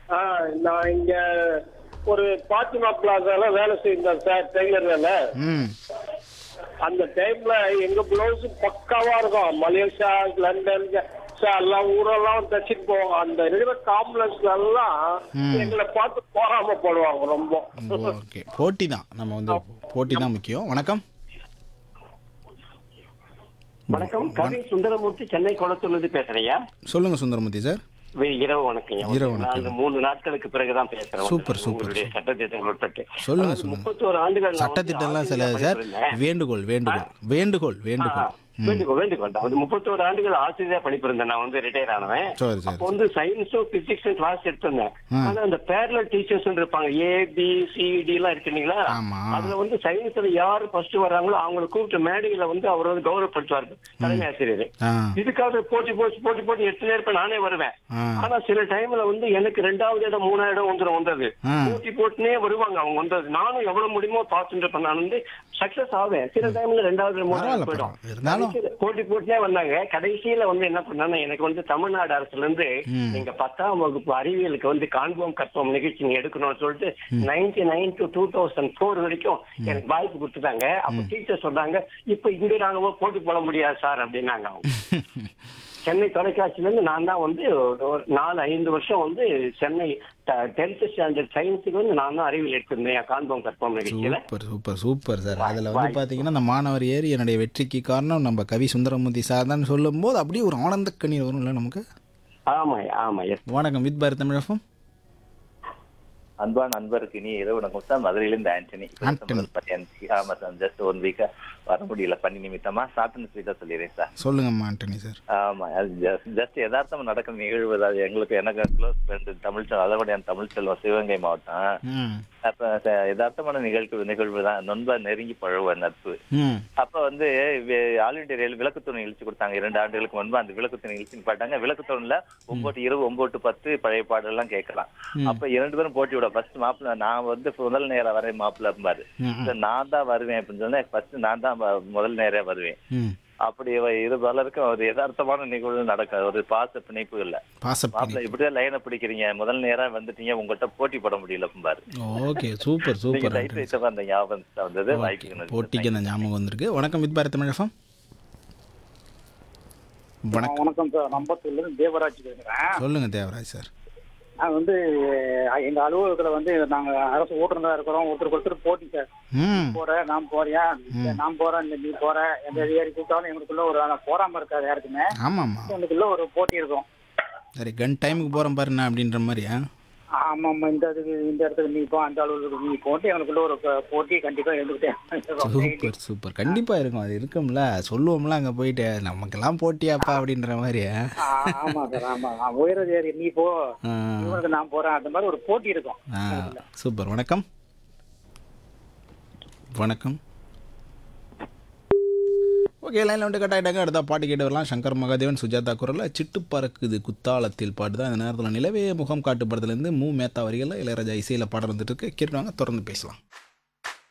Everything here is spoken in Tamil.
ஆ, நான் இங்க ஒரு பாத்திமா பிளாசால வேலை செய்தேன் சார் டெய்லர் வேலை ம் அந்த டைம்ல எங்க பிளவுஸ் பக்காவா இருக்கும் மலேசியா லண்டன் ச- எல்லா ஊரெல்லாம் தச்சுட்டு போவாங்க அந்த இருக்கிற காம்ப்ளெக்ஸ்ல எல்லாம் எங்களை பார்த்து போராம போடுவாங்க ரொம்ப ஓகே போட்டி தான் நம்ம வந்து போட்டி தான் முக்கியம் வணக்கம் வணக்கம் கவி சுந்தரமூர்த்தி சென்னை குளத்தூர்லேருந்து பேசுறேயா சொல்லுங்க சுந்தரமூர்த்தி சார் இரவு வணக்கம் இரவு வணக்கம். நான் இந்த மூணு நாட்களுக்கு பிறகுதான் பேசுறேன் சூப்பர், சூப்பர், உங்களுடைய சட்டத்திட்டங்கள் உட்பட்டு சொல்லுங்க, அதாவது சொல்லுங்க. முப்பத்தோரு ஆண்டுகள் நான் வந்து சட்டத்திட்டம்லாம் சில ஆசிரியரா சார் பணிபுரிந்தேன். வேண்டுகோள் வேண்டுகோள் வேண்டுகோள் ஆ, வேண்டுகோள் வேண்டுகோள் வேண்டுகோள் தான். அது முப்பத்தோரு ஆண்டுகள் ஆசிரியரா பணிபுரிந்தேன் நான் வந்து ரிட்டையர் ஆனவன் சரி சரி அப்போ வந்து சயின்ஸும் பிசிக்ஸும் கிளாஸ் எடுத்திருந்தேன் ஆ. ஆனா அந்த பேரலல் டீச்சர்ஸ் இருப்பாங்க ஏ பி சி டி எல்லாம் இருக்கு இல்லைங்களா ஆமா. அதுல வந்து சயின்ஸ்ல யாரு ஃபர்ஸ்ட் வர்றாங்களோ அவங்களை கூப்பிட்டு மேடையில வந்து அவர் வந்து கௌரவப்படுத்துவார் தலைமை ஆசிரியர் ஆ இதுக்காக போட்டி போட்டி போட்டி போட்டி எட்டு நேரம் நானே வருவேன் ஆ ஆனா சில டைம்ல வந்து எனக்கு ரெண்டாவது இடம் மூணாவது இடம் வந்துடும் வந்தது ஆ. போட்டி போட்டுனே வருவாங்க அவங்க வந்தது நானும் எவ்வளவு முடியுமோ பார்த்துட்டு இருப்பேன் நான் வந்து சக்சஸ் ஆவேன் சில டைம்ல ரெண்டாவது பரவாயில்ல, மூணாவது போயிடும் பரவாயில்ல. இருந்தாலும் கடைசியில போட்டி போட்டுனே வந்தாங்க கடைசியில வந்து என்ன பண்ணாங்க எனக்கு வந்து தமிழ்நாடு அரசுல இருந்து ம். எங்க பத்தாம் வகுப்பு அறிவியலுக்கு வந்து காண்போம் கற்போம் நிகழ்ச்சி நீங்க எடுக்கணும்னு சொல்லிட்டு ninety nine to two thousand four வரைக்கும் எனக்கு வாய்ப்பு கொடுத்துட்டாங்க அப்ப டீச்சர் சொன்னாங்க இப்ப இங்க நாங்க போட்டி போட முடியாது சார் அப்படின்னாங்க அவங்க சென்னை தொலைக்காட்சியில இருந்து நான் தான் வந்து ஒரு ஒரு நாலு ஐந்து வருஷம் வந்து சென்னை டென்த் ஸ்டாண்டர்ட் சயின்ஸுக்கு வந்து நான் தான் அறிவியல் எடுத்திருந்தேன் காண்போம் கற்போம் நிகழ்ச்சியில சூப்பர் சூப்பர் சூப்பர் சார் அதில் வந்து பார்த்தீங்கன்னா அந்த மாணவர் ஏறி என்னுடைய வெற்றிக்கு காரணம் நம்ம கவி சுந்தரமூர்த்தி சார் தான் சொல்லும்போது அப்படியே ஒரு ஆனந்த கண்ணீர் வரும்ல நமக்கு ஆமா ஆமா எஸ் வணக்கம் வித் பாரத் தமிழகம் அன்பான நண்பருக்கு இனி இரவு வணக்கம் சார் மதுரையிலிருந்து ஆண்டனி ஆண்டனி. பத்தி ஆமா சார் ஜஸ்ட் ஒன் வீக்கா வர முடியல பணி நிமித்தமா ஷார்ட்னு ஸ்வீட்டா சொல்லிடுறேன் சார் சொல்லுங்கம்மா ஆண்டனி சார் ஆமா அது ஜஸ்ட் ஜஸ்ட் யதார்த்தமா நடக்கும் நிகழ்வு அது எங்களுக்கு எனக்கு க்ளோஸ் ஃப்ரெண்டு தமிழ் செல்வம் அதோட தமிழ் செல்வம் சிவகங்கை மாவட்டம் ம் அப்ப ச- யதார்த்தமான நிகழ்வு நிகழ்வு தான் நண்பா நெருங்கி பழகுவ நட்பு ம் அப்ப வந்து வே- ஆல் இண்டியா ரயில் விளக்கு துணை இழுச்சு கொடுத்தாங்க இரண்டு ஆண்டுகளுக்கு முன்பு அந்த விளக்கு துணை இழுச்சு பாட்டாங்க விளக்கு துணைல ஒன்பது இருபது ஒன்பது பத்து பழைய பாடலாம் கேட்கலாம் அப்ப இரண்டு பேரும் போட்டி விட ஃபர்ஸ்ட் மாப்பிள்ள நான் வந்து முதல் நேரம் வரேன் மாப்பிள்ள பாரு ம், சரி, நான் தான் வருவேன் அப்படின்னு சொன்னேன் ஃபர்ஸ்ட் நான் தான் வ- முதல் நேரே வருவேன் ம் அப்படி இவ இரு பலருக்கும் ஒரு யதார்த்தமான நிகழ்வு நடக்கும் ஒரு பாச பிணைப்பு இல்ல பாசப்பணி மாப்பிள்ள இப்படிதான் லைனை பிடிக்கிறீங்க முதல் நேரா வந்துட்டீங்க உங்கள்கிட்ட போட்டி போட முடியல பாரு ஓகே சூப்பர் நீங்க சூப்பர் டைப் ஆண்டனி வச்சப்ப அந்த ஞாபகம் வந்தது ஓகே வாய்ப்புக்கு போட்டிக்கு அந்த ஞாபகம் வந்திருக்கு வணக்கம் வித் பாரத் தமிழகம் வணக்கம் வணக்கம் சார் நம்பத்தூர்ல இருந்து தேவராஜ் பேசுறேன் சொல்லுங்க தேவராஜ் சார் நான் வந்து அஹ், எங்க அலுவலகத்துல வந்து நாங்க அரசு ஓட்டுநரா இருக்கிறோம் ஒருத்தருக்கு ஒருத்தர் போட்டி சார் ம் போற நான் போறியா இல்ல நான் போறேன் இல்ல நீ போற எந்த அதிகாரி கூப்பிட்டாலும் எங்களுக்குள்ள ஒரு ஆனா போறாம இருக்காது யாருக்குமே ஆமாம்மா எங்களுக்குள்ள ஒரு போட்டி இருக்கும் சரி கன் டைமுக்கு போகிறேன் பாருண்ணா அப்படின்ற மாதிரியா ஆமா ஆமா இந்த இதுக்கு இந்த இடத்துக்கு நீ போ அந்த அலுவலகத்துக்கு நீ போட்டு எங்களுக்குள்ள ஒரு ப- போட்டி கண்டிப்பா இருந்துகிட்டே இருக்கும். சூப்பர் சூப்பர் கண்டிப்பாக இருக்கும் அது இருக்கும்ல சொல்லுவோம்ல அங்கே போயிட்டு நமக்கெல்லாம் போட்டியாப்பா அப்படின்ற மாதிரி ஆ, ஆமா சார் ஆமா நான் உயர் அதிகாரி நீ போ ஆ, இவனுக்கு நான் போறேன் அந்த மாதிரி ஒரு போட்டி இருக்கும் ஆ, சூப்பர் வணக்கம் வணக்கம் ஓகே லைனில் வந்து கட் ஆகிட்டாங்க அடுத்த பாட்டு கேட்டு வரலாம் சங்கர் மகாதேவன் சுஜாதா குரலில் சிட்டு பறக்குது குத்தாலத்தில் பாட்டு தான் இந்த நேரத்தில் நிலவே முகம் காட்டு படத்துலேருந்து மூ மேத்தா வரிகளில் இளையராஜா இசையில் பாடம் வந்துட்டு இருக்கு கேட்டுவாங்க தொடர்ந்து பேசலாம்